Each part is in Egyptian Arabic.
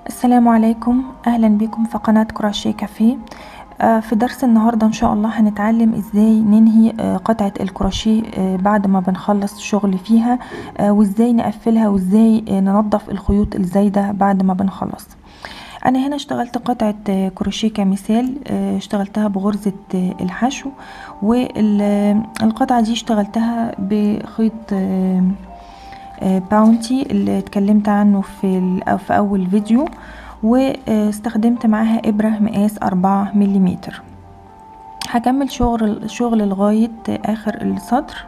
السلام عليكم اهلا بكم في قناة كراشيه كافيه آه، في درس النهاردة ان شاء الله هنتعلم ازاي ننهي آه، قطعة الكروشيه آه، بعد ما بنخلص شغل فيها وازاي نقفلها وازاي ننظف الخيوط الزايدة بعد ما بنخلص انا هنا اشتغلت قطعة كروشيه كمثال اشتغلتها بغرزة الحشو والقطعة دي اشتغلتها بخيط باونتي اللي اتكلمت عنه في, في اول فيديو واستخدمت معاها ابرة مقاس أربعة مليمتر هكمل شغل شغل لغاية اخر السطر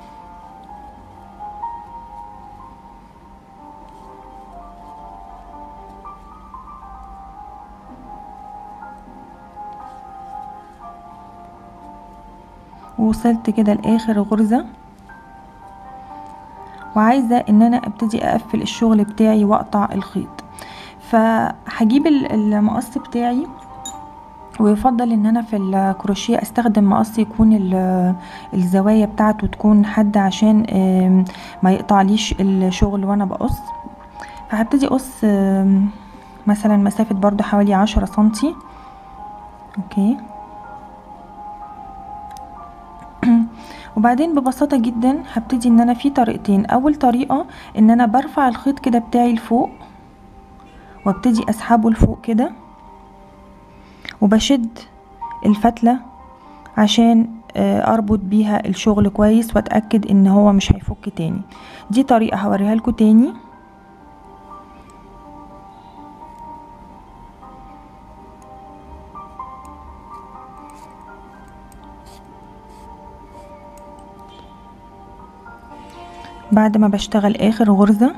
ووصلت كده لاخر غرزة وعايزة ان انا ابتدي اقفل الشغل بتاعي واقطع الخيط فهجيب المقص بتاعي ويفضل ان انا في الكروشيه استخدم مقص يكون الزوايا بتاعته تكون حادة عشان ما يقطعليش الشغل وانا بقص فهبتدي اقص مثلا مسافة برضو حوالي عشرة سنتي اوكي وبعدين ببساطة جدا هبتدي ان انا في طريقتين اول طريقة ان انا برفع الخيط كده بتاعي لفوق وابتدي اسحبه لفوق كده وبشد الفتلة عشان اربط بيها الشغل كويس واتأكد ان هو مش هيفك تاني دي طريقة هوريها لكم تاني بعد ما بشتغل اخر غرزة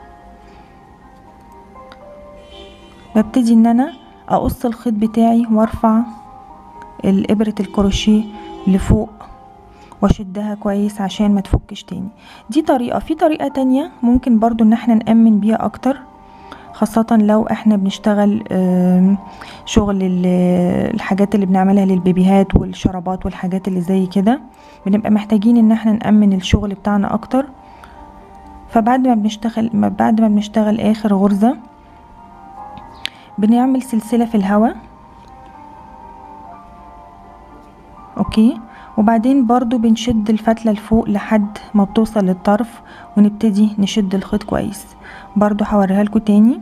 ببتدي ان انا اقص الخيط بتاعي وارفع الابرة الكروشيه لفوق واشدها كويس عشان ما تفكش تاني دي طريقة في طريقة تانية ممكن برضو ان احنا نأمن بيها اكتر خاصة لو احنا بنشتغل شغل الحاجات اللي بنعملها للبيبيهات والشرابات والحاجات اللي زي كده بنبقى محتاجين ان احنا نأمن الشغل بتاعنا اكتر فبعد ما بنشتغل بعد ما بنشتغل اخر غرزة بنعمل سلسلة في الهواء اوكي وبعدين برضو بنشد الفتلة لفوق لحد ما بتوصل للطرف ونبتدي نشد الخيط كويس برضو هوريها لكم تاني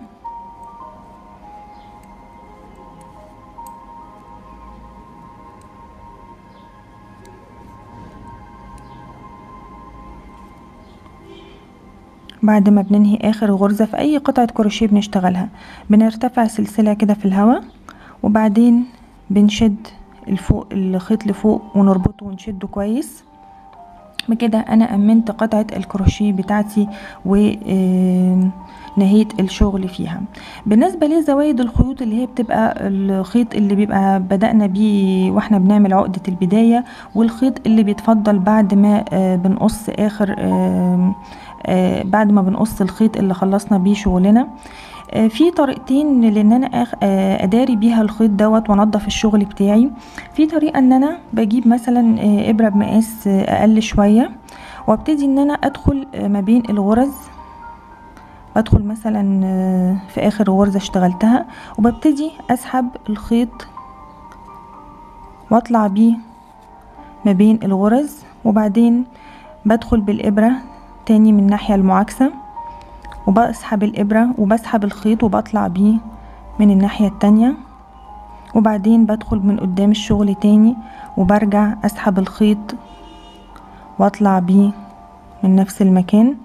بعد ما بننهي اخر غرزة في اي قطعة كروشيه بنشتغلها بنرتفع سلسلة كده في الهواء وبعدين بنشد الفوق الخيط لفوق ونربطه ونشده كويس بكده انا امنت قطعة الكروشيه بتاعتي و نهيت الشغل فيها بالنسبة لزوايد الخيوط اللي هي بتبقى الخيط اللي بيبقى بدأنا بيه واحنا بنعمل عقدة البداية والخيط اللي بيتفضل بعد ما بنقص اخر بعد ما بنقص الخيط اللي خلصنا بيه شغلنا في طريقتين لان انا اداري بيها الخيط دوت وانضف الشغل بتاعي في طريقه ان انا بجيب مثلا ابره بمقاس اقل شويه وابتدي ان انا ادخل ما بين الغرز بدخل مثلا في اخر غرزه اشتغلتها وببتدي اسحب الخيط واطلع بيه ما بين الغرز وبعدين بدخل بالابره تاني من الناحيه المعاكسه وبسحب الابره وبسحب الخيط وبطلع بيه من الناحيه التانية وبعدين بدخل من قدام الشغل تاني وبرجع اسحب الخيط واطلع بيه من نفس المكان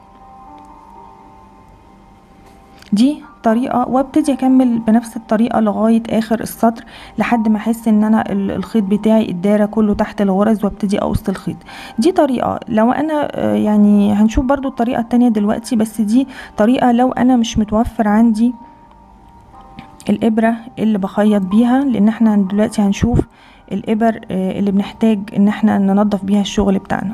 دي طريقة وابتدي اكمل بنفس الطريقة لغاية اخر السطر لحد ما احس ان انا الخيط بتاعي الدارة كله تحت الغرز وابتدي اقص الخيط دي طريقة لو انا يعني هنشوف برضو الطريقة التانية دلوقتي بس دي طريقة لو انا مش متوفر عندي الابرة اللي بخيط بيها لان احنا دلوقتي هنشوف الابر اللي بنحتاج ان احنا ننظف بيها الشغل بتاعنا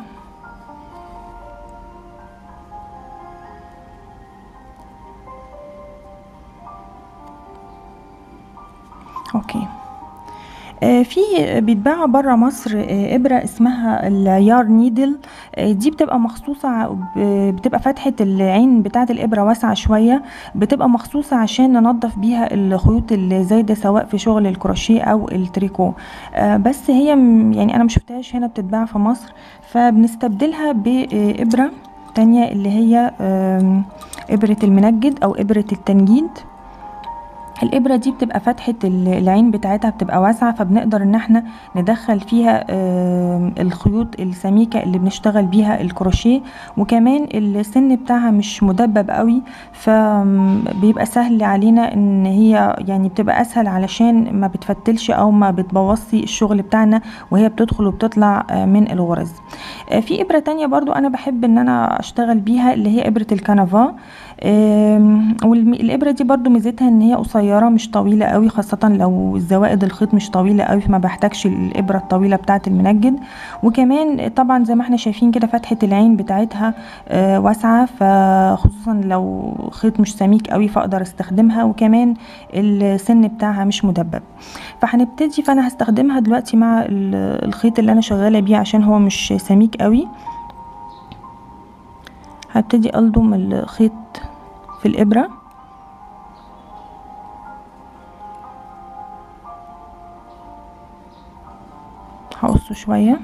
اوكي آه، في بيتباع برا مصر آه، إبرة اسمها اليار نيدل آه، دي بتبقى مخصوصة ب- بتبقى فتحة العين بتاعة الإبرة واسعة شوية بتبقى مخصوصة عشان ننظف بيها الخيوط الزايدة سواء في شغل الكروشيه أو التريكو آه، بس هي م- يعني أنا مشفتهاش هنا بتتباع في مصر فبنستبدلها بإبرة تانية اللي هي آم، إبرة المنجد أو إبرة التنجيد الإبرة دي بتبقى فتحة ال- العين بتاعتها بتبقى واسعة فبنقدر إن احنا ندخل فيها آم، الخيوط السميكة اللي بنشتغل بيها الكروشيه وكمان السن بتاعها مش مدبب قوي فبيبقى سهل علينا إن هي يعني بتبقى أسهل علشان ما بتفتلش أو ما بتبوظي الشغل بتاعنا وهي بتدخل وبتطلع آه، من الغرز آه، في إبرة تانية برضو أنا بحب إن أنا أشتغل بيها اللي هي إبرة الكنفا آم، والإبرة دي برضو ميزتها إن هي قصيرة مش طويلة قوي خاصة لو زوائد الخيط مش طويلة قوي فما بحتاجش الإبرة الطويلة بتاعة المنجد وكمان طبعا زي ما احنا شايفين كده فتحة العين بتاعتها آه، واسعة فخصوصا لو خيط مش سميك قوي فأقدر استخدمها وكمان السن بتاعها مش مدبب فهنبتدي فأنا هستخدمها دلوقتي مع ال- الخيط اللي أنا شغالة بيه عشان هو مش سميك قوي هبتدي ألضم الخيط في الإبرة هقصه شوية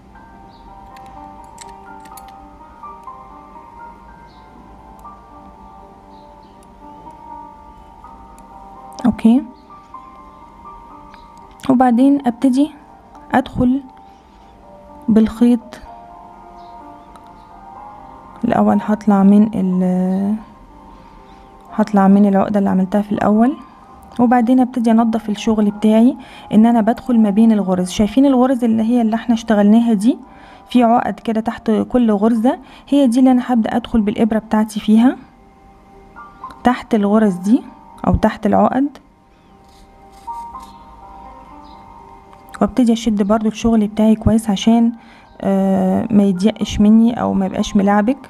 اوكي وبعدين ابتدي ادخل بالخيط الاول هطلع من ال هطلع من العقدة اللي عملتها في الاول وبعدين ابتدي انضف الشغل بتاعي ان انا بدخل ما بين الغرز شايفين الغرز اللي هي اللي احنا اشتغلناها دي في عقد كده تحت كل غرزة هي دي اللي انا هبدأ ادخل بالابرة بتاعتي فيها تحت الغرز دي او تحت العقد وابتدي اشد برضو الشغل بتاعي كويس عشان آه ما يضيقش مني او ما يبقاش ملعبك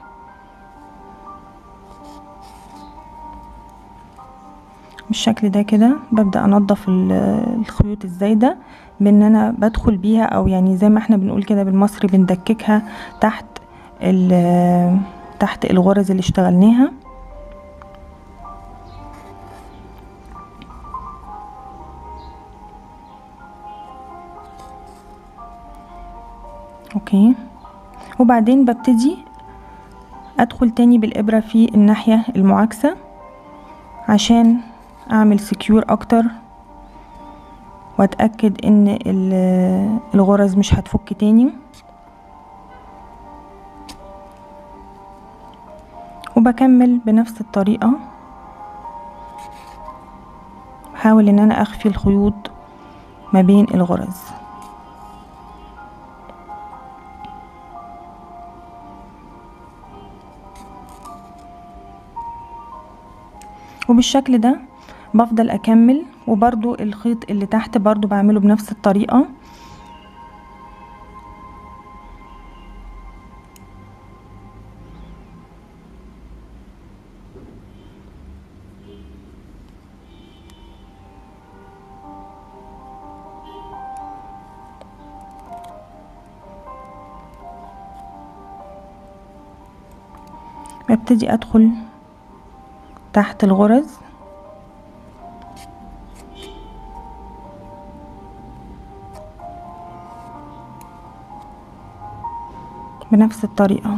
بالشكل ده كده ببدأ انضف ال- الخيوط الزايدة بان انا بدخل بيها او يعني زي ما احنا بنقول كده بالمصري بندككها تحت ال- تحت الغرز اللي اشتغلناها اوكي وبعدين ببتدي ادخل تاني بالابرة في الناحية المعاكسة عشان اعمل سكيور اكتر واتأكد ان ال- الغرز مش هتفك تاني وبكمل بنفس الطريقة بحاول ان انا اخفي الخيوط ما بين الغرز وبالشكل ده بفضل اكمل وبرضو الخيط اللي تحت برضو بعمله بنفس الطريقة ببتدي ادخل تحت الغرز بنفس الطريقة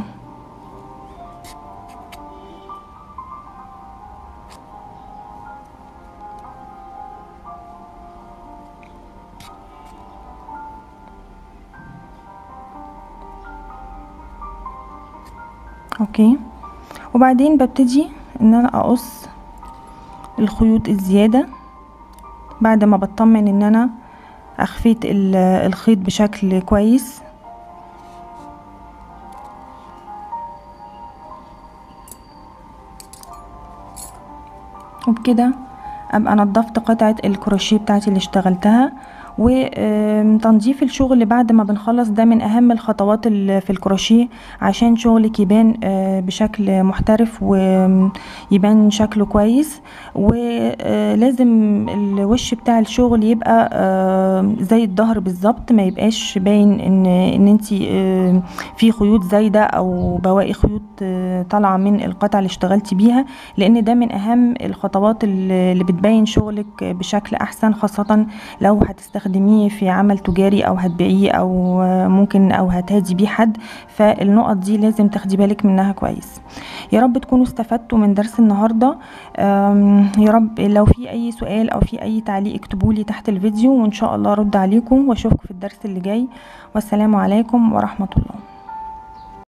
اوكي وبعدين ببتدي ان انا اقص الخيوط الزيادة بعد ما بطمن ان انا اخفيت ال- الخيط بشكل كويس وبكده ابقى نضفت قطعة الكروشيه بتاعتي اللي اشتغلتها وتنظيف الشغل بعد ما بنخلص ده من اهم الخطوات في الكروشيه عشان شغلك يبان بشكل محترف ويبان شكله كويس ولازم الوش بتاع الشغل يبقى زي الظهر بالظبط ما يبقاش باين ان ان انتي في خيوط زايده او بواقي خيوط طالعه من القطعه اللي اشتغلتي بيها لان ده من اهم الخطوات اللي بتبين شغلك بشكل احسن خاصه لو هتستخدميه في عمل تجاري او هتبيعيه او ممكن او هتهدي بيه حد فالنقط دي لازم تاخدي بالك منها كويس يا رب تكونوا استفدتوا من درس النهارده يا رب لو في اي سؤال او في اي تعليق اكتبولي تحت الفيديو وان شاء الله ارد عليكم واشوفكم في الدرس اللي جاي والسلام عليكم ورحمه الله